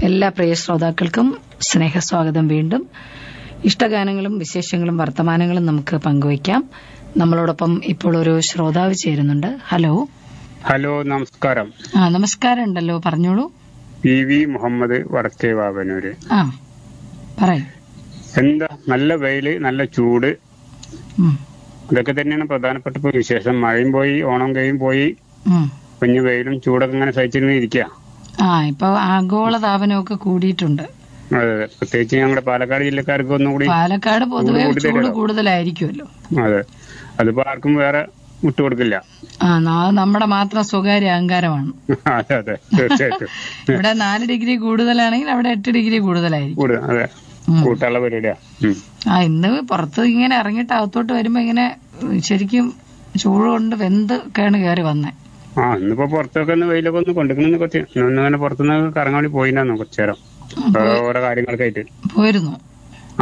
എല്ലാ പ്രിയ ശ്രോതാക്കൾക്കും സ്നേഹസ്വാഗതം വീണ്ടും ഇഷ്ടഗാനങ്ങളും വിശേഷങ്ങളും വർത്തമാനങ്ങളും നമുക്ക് പങ്കുവയ്ക്കാം നമ്മളോടൊപ്പം ഇപ്പോൾ ഒരു ശ്രോതാവ് ചേരുന്നുണ്ട് ഹലോ ഹലോ നമസ്കാരം ആ നമസ്കാരം ഉണ്ടല്ലോ പറഞ്ഞോളൂ പി വി മുഹമ്മദ് വടക്കേ വാവനൂര് ആ പറയൂ എന്താ നല്ല വെയില് നല്ല ചൂട് ഉം, ഇതൊക്കെ തന്നെയാണ് പ്രധാനപ്പെട്ട ഇപ്പൊ വിശേഷം മഴയും പോയി ഓണം കഴിയും പോയി ഉം. കുഞ്ഞു വെയിലും ചൂടൊക്കെ ഇങ്ങനെ സഹിച്ചിരുന്ന് ഇരിക്കുക ആ ഇപ്പൊ ആഗോള താപനമൊക്കെ കൂടിയിട്ടുണ്ട് അതെ അതെ പ്രത്യേകിച്ച് ഞങ്ങളുടെ പാലക്കാട് ജില്ലക്കാർക്ക് ഒന്നും കൂടി പാലക്കാട് പൊതുവെ ചൂട് ചൂട് കൂടുതലാ. കൂടുതലായിരിക്കുമല്ലോ അതെ അതിപ്പോ ആർക്കും വേറെ വിട്ടുകൊടുക്കില്ല ആ നാ- നമ്മുടെ മാത്രം സ്വകാര്യ അഹങ്കാരമാണ് അതെ അതെ തീർച്ചയായിട്ടും ഇവിടെ നാല് ഡിഗ്രി കൂടുതലാണെങ്കിൽ അവിടെ എട്ട് ഡിഗ്രി കൂടുതലായിരിക്കും കൂടുതൽ അതെ ഉം. കൂട്ടാനുള്ള പരിപാടിയാ ഉം. ആ ഇന്ന് പുറത്ത് ഇങ്ങനെ ഇറങ്ങിയിട്ട് അകത്തോട്ട് വരുമ്പോ ഇങ്ങനെ ശരിക്കും ചൂട് കൊണ്ട് വെന്ത് കേണ് കയറി വന്നേ ആ ഇന്നിപ്പോ പുറത്തൊക്കെ ഒന്ന് വെയിലൊക്കെ ഒന്ന് കൊണ്ടുവെക്കുന്ന കുറച്ച് ഇന്നൊന്നും അങ്ങനെ പുറത്തുനിന്ന് കറങ്ങാൻ വേണ്ടി പോയിണ്ടായിരുന്നു കുറച്ചു നേരം ഓരോ കാര്യങ്ങൾക്കായിട്ട് പോയിരുന്നു